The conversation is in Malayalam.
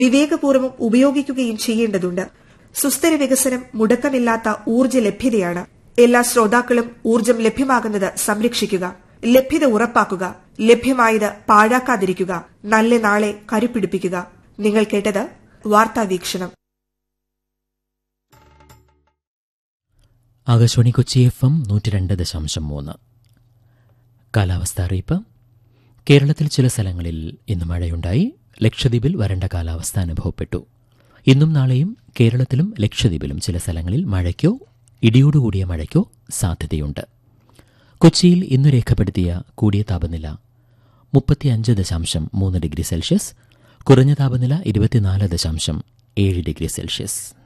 വിവേകപൂർവ്വം ഉപയോഗിക്കുകയും ചെയ്യേണ്ടതുണ്ട് സുസ്ഥിര വികസനം മുടക്കമില്ലാത്ത ഊർജ്ജ ലഭ്യതയാണ് എല്ലാ ശ്രോതാക്കളും ഊർജ്ജം ലഭ്യമാകുന്നത് സംരക്ഷിക്കുക ലഭ്യത ഉറപ്പാക്കുക ലഭ്യമായത് പാഴാക്കാതിരിക്കുക നല്ല നാളെ കരുപിടിപ്പിക്കുക നിങ്ങൾ കേട്ടത് വാർത്താ വീക്ഷണം ആകാശവാണി കൊച്ചി എഫ് എം നൂറ്റി രണ്ട് ദശാംശം മൂന്ന് കാലാവസ്ഥ അറിയിപ്പ് കേരളത്തിൽ ചില സ്ഥലങ്ങളിൽ ഇന്ന് മഴയുണ്ടായി ലക്ഷദ്വീപിൽ വരണ്ട കാലാവസ്ഥ അനുഭവപ്പെട്ടു ഇന്നും നാളെയും കേരളത്തിലും ലക്ഷദ്വീപിലും ചില സ്ഥലങ്ങളിൽ മഴയ്ക്കോ ഇടിയോടുകൂടിയ മഴയ്ക്കോ സാധ്യതയുണ്ട് കൊച്ചിയിൽ ഇന്ന് രേഖപ്പെടുത്തിയ കൂടിയ താപനില മുപ്പത്തിയഞ്ച് ദശാംശം മൂന്ന് ഡിഗ്രി സെൽഷ്യസ് കുറഞ്ഞ താപനില ഇരുപത്തിനാല് ദശാംശം ഏഴ് ഡിഗ്രി സെൽഷ്യസ്